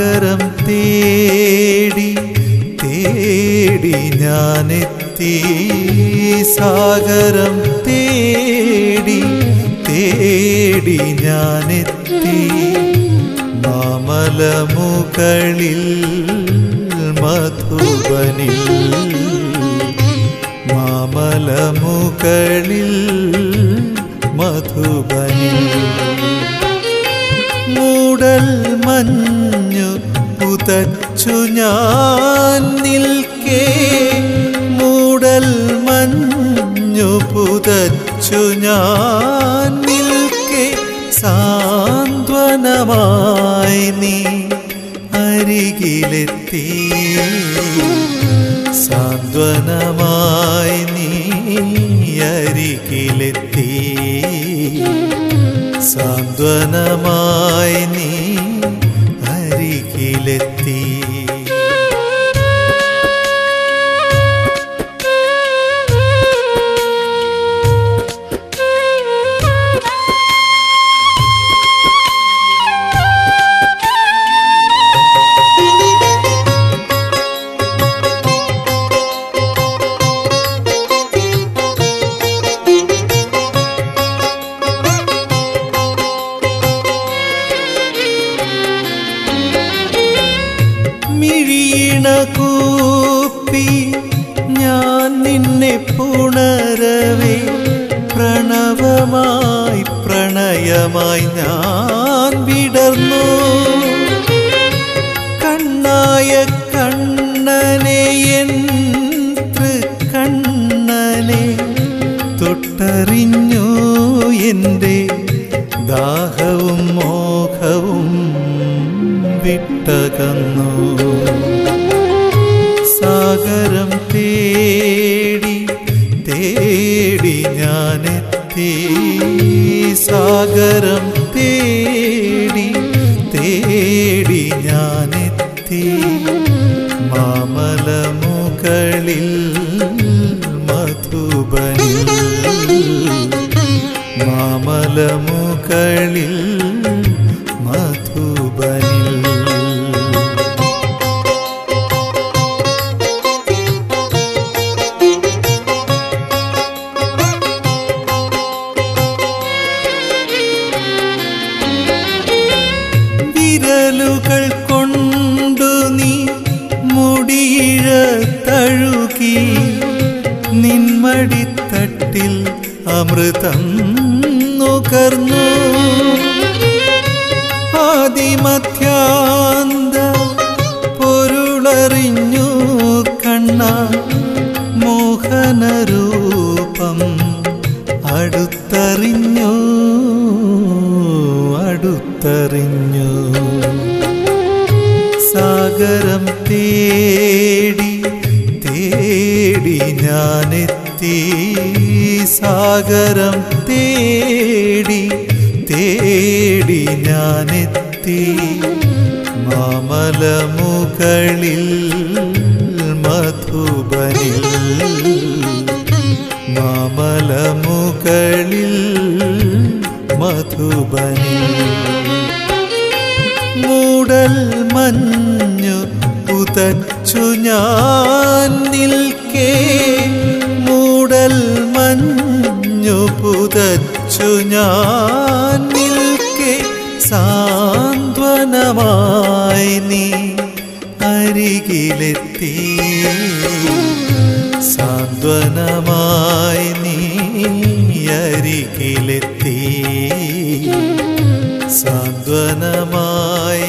സാഗരം തേടി തേടി ഞാനെത്തി സാഗരം തേടി തേടി ഞാനെത്തി മാമലമുകളിൽ മധുബനിൽ മാമലമുകളിൽ മധുബനിൽ മൂടൽ മഞ്ഞു പുതച്ചു ഞാൻ നിൽക്കേ മൂടൽ മഞ്ഞു പുതച്ചു ഞാൻ നിൽക്കേ സാന്ത്വനമായി നീ അരികിലെത്തി സാന്ത്വനമായി നീ അരികിലെത്തി സാന്ത്വനമായി നീ അരികിലെത്തി മിഴിയിണ കൂപ്പി ഞാൻ നിന്നെ പുണരവേ പ്രണവമായി പ്രണയമായി ഞാൻ വിടർന്നു കണ്ണായ കണ്ണനെ എൻ കണ്ണനെ തൊട്ടറിഞ്ഞു എൻ്റെ ദാഹവും മോഹവും വിട്ടകന്നു സാഗരം തേടി തേടി ഞാനെത്തി സാഗരം തേടി തേടി ഞാനെത്തി മാമലമുകളിൽ മധുബനിൽ മാമലമുകളിൽ മധുബനിൽ വിരലുകൾ കൊണ്ടു നീ മുടിയിഴ തഴുകി നിന്മടിത്തട്ടിൽ അമൃതം നുകർന്നു ആദിമധ്യാന്ത പൊരുളറിഞ്ഞു കണ്ണ മോഹനരൂപം അടുത്തറിഞ്ഞു അടുത്തറിഞ്ഞു സാഗരം തേടി തേടി ഞാനെത്തി സാഗരം തേടി തേടി ഞാനെത്തി മാമലമുകളിൽ മധുബനിൽ മാമലമുകളിൽ മധുബനിൽ മൂടൽ മഞ്ഞു പുതച്ചു ഞാൻ നിൽക്കേ മൂടൽ മഞ്ഞു പുതച്ചു ഞാൻ നിൽക്കേ സാന്ത്വനമായി നീ അരികിലെത്തി സാന്ത്വനമായി നീ അരികിലെത്തി സാന്ത്വനമായി